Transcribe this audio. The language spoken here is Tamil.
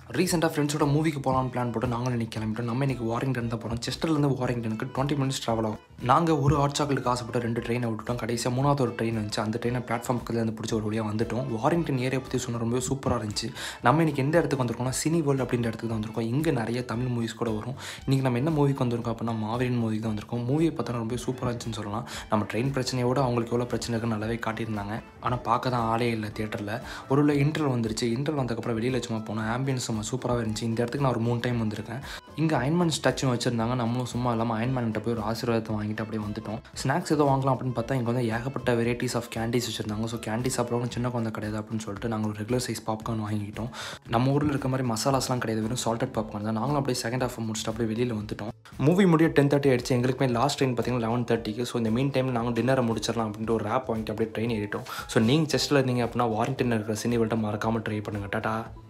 ரீசெண்டாக ஃப்ரெண்ட்ஸோட மூவிக்கு போகலான்னு பிளான் போட்டு நாங்களும் இன்னைக்கு கிளம்பிட்டோம் நம்ம இன்னைக்கு வாரிங்டன் தான் போகிறோம் செஸ்டர்லேருந்து வாரிங்டனுக்கு டுவெண்ட்டி மினிட்ஸ் ட்ராவல் ஆகும் நாங்கள் ஒரு ஹாட் சாக்லேட் ஆசைப்பட்டு ரெண்டு ட்ரெயினை விட்டுட்டோம் கடைசியாக மூணாவது ஒரு ட்ரெயின் வந்துச்சு அந்த ட்ரெயினை பிளாட்ஃபார்ம் பக்கத்தில் இருந்து பிடிச்ச ஒரு வழியாக வந்துட்டோம் வாரிங்டன் ஏரியா பற்றி சொன்ன ரொம்ப சூப்பராக இருந்துச்சு நம்ம இன்னைக்கு எந்த இடத்துக்கு வந்திருக்கோம்னா சினி வேர்ல்டு அப்படின்ற இடத்துக்கு தான் வந்திருக்கோம் இங்கே நிறைய தமிழ் மூவிஸ் கூட வரும் இன்றைக்கி நம்ம என்ன மூவிக்கு வந்திருக்கோம் அப்படின்னா மாவீரன் மூவிக்கு தான் வந்திருக்கோம் மூவியை பார்த்தா ரொம்ப சூப்பராக இருந்துச்சுன்னு சொல்லலாம் நம்ம ட்ரெயின் பிரச்சனையோட அவங்களுக்கு எவ்வளோ பிரச்சனை இருக்குன்னு நல்லாவே காட்டியிருந்தாங்க ஆனால் பார்க்க தான் ஆளே இல்லை தியேட்டரில் ஒரு உள்ள இன்டர்வல் வந்துருச்சு இன்டர்வல் வந்ததுக்கப்புறம் வெளியில் சும்மா போனோம் ஆம்பியன்ஸ் சும்மா சூப்பராகவே இருந்துச்சு இந்த இடத்துக்கு நான் ஒரு மூணு டைம் வந்திருக்கேன் இங்கே அயன்மேன் ஸ்டாச்சுன்னு வச்சுருந்தாங்க நம்மளும் சும்மா இல்லாமல் அயன்மேன்கிட்ட போய் ஒரு ஆசீர்வாதத்தை வாங்கிட்டு அப்படியே வந்துட்டோம் ஸ்நாக்ஸ் ஏதோ வாங்கலாம் அப்படின்னு பார்த்தா இங்கே வந்து ஏகப்பட்ட வெரைட்டிஸ் ஆஃப் கேண்டீஸ் வச்சுருந்தாங்க ஸோ கேண்டி சாப்பிட்றவங்க சின்ன குழந்தை கிடையாது அப்படின்னு சொல்லிட்டு நாங்கள் ஒரு ரெகுலர் சைஸ் பாப்கார்ன் வாங்கிக்கிட்டோம் நம்ம ஊரில் இருக்க மாதிரி மசாலாஸ்லாம் கிடையாது வெறும் சால்டட் பாப்கார்ன் தான் நாங்களும் அப்படியே செகண்ட் ஹாஃப் முடிச்சுட்டு அப்படியே வெளியில் வந்துட்டோம் மூவி முடிய டென் தேர்ட்டி ஆயிடுச்சு எங்களுக்குமே லாஸ்ட் ட்ரெயின் பார்த்தீங்கன்னா லெவன் தேர்ட்டிக்கு ஸோ இந்த மீன் டைமில் நாங்கள் டின்னரை முடிச்சிடலாம் அப்படின்ட்டு ஒரு ரேப் வாங்கிட்டு அப்படியே ட்ரெயின் ஏறிட்டோம் ஸோ நீங்கள் செஸ்ட்டில் இருந்தீங்க அப்படின்னா வாரண்டின் இருக்கிற சினி வேல்ட்டை மறக்காமல் ட்ரை பண்ணுங்கள் டாட்டா